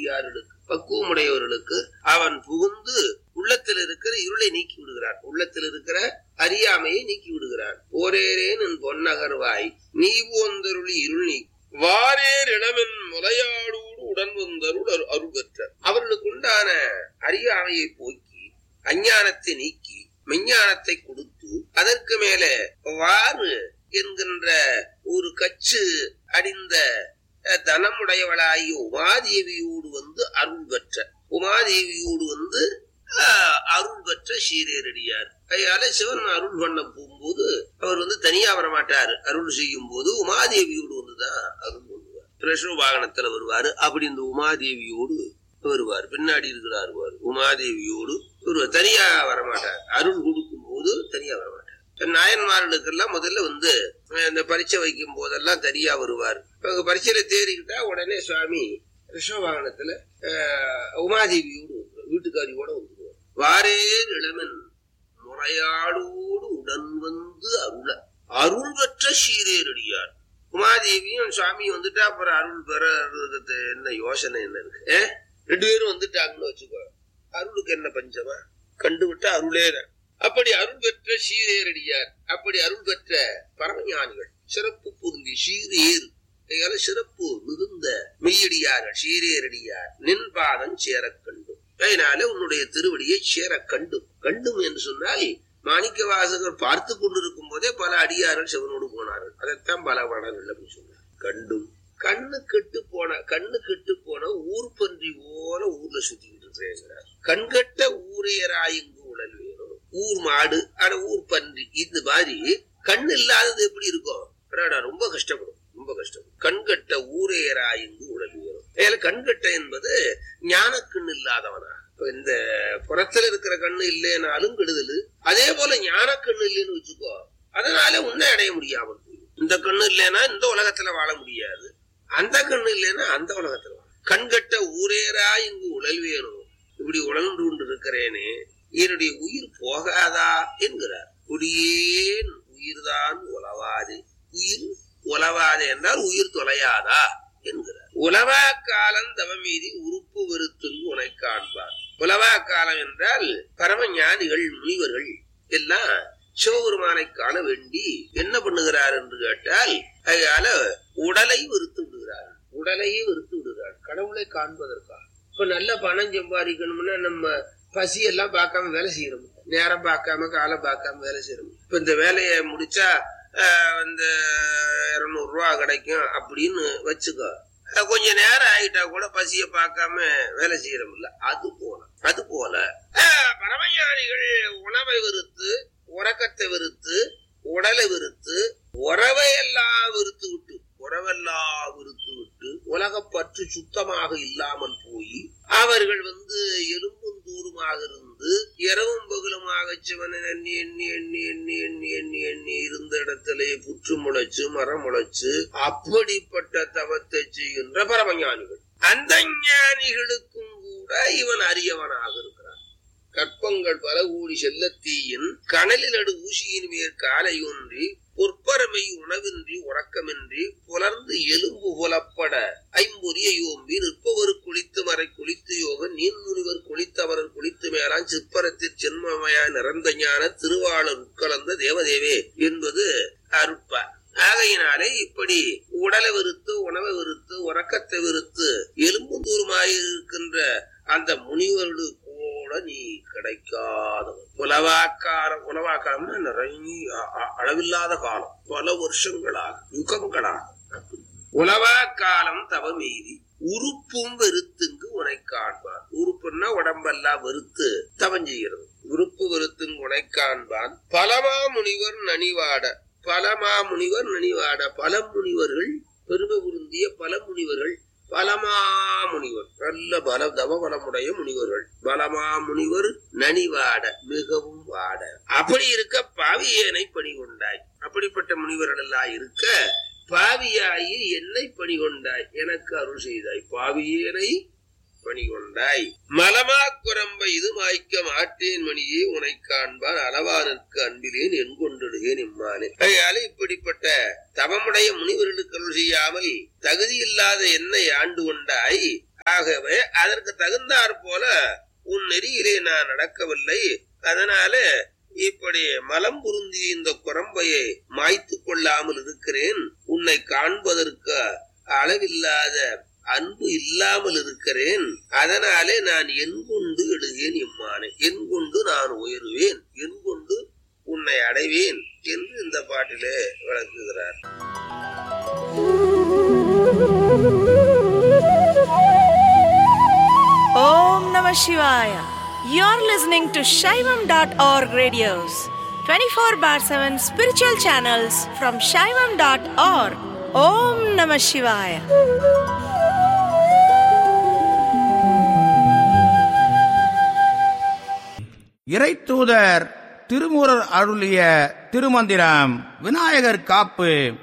அடியார்களுக்கு பக்குவமுடையவர்களுக்கு அவன் புகுந்து உள்ளத்தில் இருக்கிற இருளை நீக்கி விடுகிறான் உள்ளத்தில் இருக்கிற அறியாமையை நீக்கி விடுகிறான் போரேரேன் என் பொன்னகர்வாய் நீ போந்தருளி இருள் நீ வாரேர் இளமென் முலையாடோடு உடன் வந்தருள் அரு- அருள் பெற்ற அவர்களுக்கு உண்டான அறியாமையை போக்கி அஞ்ஞானத்தை நீக்கி மெஞ்ஞானத்தை கொடுத்து அதற்கு மேலே வாறு என்கின்ற ஒரு கச்சு அடிந்த அஹ், தனமுடையவளாகிய உமாதேவியோடு வந்து அருள் பெற்ற உமாதேவியோடு வந்து ஆஹ், அருள் பெற்ற சீரேரடியார் அதனால சிவன் அருள் பண்ண போகும்போது அவர் வந்து தனியா வர மாட்டாரு அருள் செய்யும் போது உமாதேவியோடு வந்துதான் அருள் பண்ணுவார் பிரஷ்ண வாகனத்துல வருவாரு அப்படி இந்த உமாதேவியோடு வருவார் பின்னாடி இருக்கிறார் வருவார் உமாதேவியோடு வருவார் தனியா வரமாட்டார் அருள் கொடுக்கும் போது தனியா வரமாட்டார் நாயன்மார்களுக்கெல்லாம் முதல்ல வந்து அஹ், இந்த பரீட்சை வைக்கும் போதெல்லாம் தனியா வருவார் அவங்க பரீட்சையில தேறிக்கிட்டா உடனே சுவாமி ரிஷப வாகனத்துல அஹ், உமாதேவியோடு வந்துருவார். வீட்டுக்காரியோட வந்துருவார் வாரே இளமன் முறையாடோடு உடன் வந்து அருள அருள் பெற்ற சீரேரடியார் உமாதேவியும் சுவாமி வந்துட்டா அப்புறம் அருள் பெறது என்ன யோசனை என்ன இருக்கு ஏ? ரெண்டு பேரும் வந்துட்டாங்கன்னு வச்சுக்கோ அருளுக்கு என்ன பஞ்சமா கண்டு விட்ட அருளே தான். அப்படி அருள் பெற்ற சீரேரடியார் அப்படி அருள் பெற்ற பரமஞானிகள் சிறப்பு பொருந்தி சீரேறு இதனால சிறப்பு மிகுந்த மெய்யடியார்கள் சீரேரடியார் நின் பாதம் சேரக் கண்டும் அதனால உன்னுடைய திருவடியை சேரக் கண்டும் கண்டும் என்று சொன்னால் மாணிக்க வாசகர் பார்த்து கொண்டிருக்கும் போதே பல அடியார்கள் சிவனோடு போனார்கள் அதைத்தான் பல பாடல்கள் அப்படின்னு சொன்னார் கண்டும் கண்ணு கெட்டு போன கண்ணு கெட்டு போன ஊர் பன்றி போல ஊர்ல சுத்திக்கிட்டு இருக்கிறேங்கிறார் கண்கட்ட ஊரையராயிங்கு உடல் வேணும் ஊர் மாடு ஆனா ஊர் பன்றி இந்த மாதிரி கண் இல்லாதது எப்படி இருக்கும் அடடா, ரொம்ப கஷ்டப்படும் ரொம்ப கஷ்டப்படும் கண்கட்ட ஊரையராயிங்கு உடல் வேணும் ஏன்னா கண்கட்ட என்பது ஞானக்கண் இல்லாதவனா இப்ப இந்த புறத்துல இருக்கிற கண்ணு இல்லைனாலும் கெடுதல் அதே போல ஞானக்கண்ணு இல்லைன்னு வச்சுக்கோ அதனால உன்னை அடைய முடியாமல் போயிடும் இந்த கண்ணு இல்லைன்னா இந்த உலகத்துல வாழ முடியாது அந்த கண்ணு இல்லைன்னா அந்த உலகத்துல வாழ கண்கட்ட ஊரேரா இங்கு உழல் வேணும் இப்படி உழன்று கொண்டு இருக்கிறேனே என்னுடைய உயிர் போகாதா என்கிறார் குடியேன் உயிர்தான் உலவாது உயிர் உலவாது என்றால் உயிர் தொலையாதா என்கிறார் உலவா காலம் தவமீதி உறுப்பு வெறுத்துங்கு உனை காண்பார் உலவா காலம் என்றால் பரம ஞானிகள் முனிவர்கள் எல்லாம் சிவபெருமானை காண வேண்டி என்ன பண்ணுகிறார் என்று கேட்டால் அதனால உடலை வெறுத்து விடுகிறார் உடலையே வெறுத்து விடுகிறார் கடவுளை காண்பதற்காக இப்ப நல்ல பணம் சம்பாதிக்கணும்னா நம்ம பசி எல்லாம் பார்க்காம வேலை செய்யறோம் நேரம் பார்க்காம காலம் பார்க்காம வேலை செய்யறோம் இப்ப இந்த வேலையை முடிச்சா ஆஹ், இந்த இருநூறு ரூபா கிடைக்கும் அப்படின்னு வச்சுக்கோ அஹ், கொஞ்ச நேரம் ஆயிட்டா கூட பசிய பார்க்காம வேலை செய்யறோம்ல அது போல அது போல ஆஹ், பரமஞானிகள் உணவை வெறுத்து உறக்கத்தை வெறுத்து உடலை வெறுத்து உறவை எல்லாம் வெறுத்து விட்டு உறவெல்லாம் வெறுத்து விட்டு உலகப்பற்று சுத்தமாக இல்லாமல் போய் அவர்கள் வந்து எலும்பும் தூருமாக இருந்து இரவும் பகலுமாக சிவனை எண்ணி எண்ணி எண்ணி எண்ணி எண்ணி எண்ணி எண்ணி இருந்த இடத்திலே புற்று முளைச்சு மரம் முளைச்சு அப்படிப்பட்ட தவத்தை செய்கின்ற பரமஞானிகள் அந்த ஞானிகளுக்கும் கூட இவன் அரியவனாக இருக்கிறான் கற்பங்கள் பல கூடி செல்லத்தீயின் கனலில் நடு ஊசியின் மேற் காலை ஒன்றி பொற்பரமை உணவின்றி உறக்கமின்றி புலர்ந்து எலும்பு புலப்பட ஐம்பொரிய யோம்பி நிற்பவர் குளித்து மறை குளித்து யோக நீன் முனிவர் குளித்தவரர் குளித்து மேலான் சிற்பரத்தில் சென்மமயா நிறந்த ஞான திருவாளர் உட்கலந்த தேவதேவே என்பது அருட்பா ஆகையினாலே இப்படி உடலை வெறுத்து உணவை வெறுத்து உறக்கத்தை வெறுத்து எலும்பு தூரமாய் இருக்கின்ற அந்த முனிவரோடு கூட நீ கிடைக்காதவன் உலவாக்காலம் உலவாக்காலம்னா நிறைய அ- அ- அளவில்லாத காலம் பல வருஷங்களாக யுகங்களாக அப்படி. உலவா காலம் தவமீதி உறுப்பும் வெறுத்துங்கு உனை காண்பான் உறுப்புன்னா உடம்பெல்லாம் வெறுத்து தவம் செய்கிறது உறுப்பு வெறுத்துங்கு உனை காண்பான் பலமா முனிவர் நனிவாட பலமா முனிவர் நனிவாட பல முனிவர்கள் பெருமை பொருந்திய பல முனிவர்கள் பலமா முனிவர் நல்ல பல தவபலமுடைய முனிவர்கள் பலமா முனிவர் நனிவாட மிகவும் வாட அப்படி இருக்க பாவியனை பணி கொண்டாய் அப்படிப்பட்ட முனிவர்கள் எல்லாம் இருக்க பாவியாயி என்னை பணி கொண்டாய் எனக்கு அருள் செய்தாய் பாவியேனை பணி கொண்டாய் மலமா குரம்ப இது மாய்க்க மாட்டேன் மணியே உனை காண்பான் அளவானுக்கு அன்பிலேன் என் கொண்டிடுகேன் இம்மானே அதனால இப்படிப்பட்ட தவமுடைய முனிவர்களுக்கு அருள் செய்யாமல் தகுதி இல்லாத என்னை ஆண்டு கொண்டாய் ஆகவே அதற்கு தகுந்தாற் போல உன் நெறியிலே நான் நடக்கவில்லை அதனால இப்படி மலம் புருந்திய இந்த குரம்பையை மாய்த்து கொள்ளாமல் இருக்கிறேன் உன்னை காண்பதற்கு அளவில்லாத அன்பு இல்லாமல் இருக்கிறேன் அதனாலே நான் என் கொண்டு எழுகேன் எம்மானே என் கொண்டு நான் உயருவேன் என் கொண்டு உன்னை அடைவேன் என்று இந்த பாட்டிலே விளக்குகிறார் Om Namah Shivaya. You're listening to Shaivam.org radios, 24 bar 7 spiritual channels from Shaivam.org. Om Namah Shivaya. இறைத்தூதர் திருமுறர் அருளிய திருமந்திரம் விநாயகர் காப்பு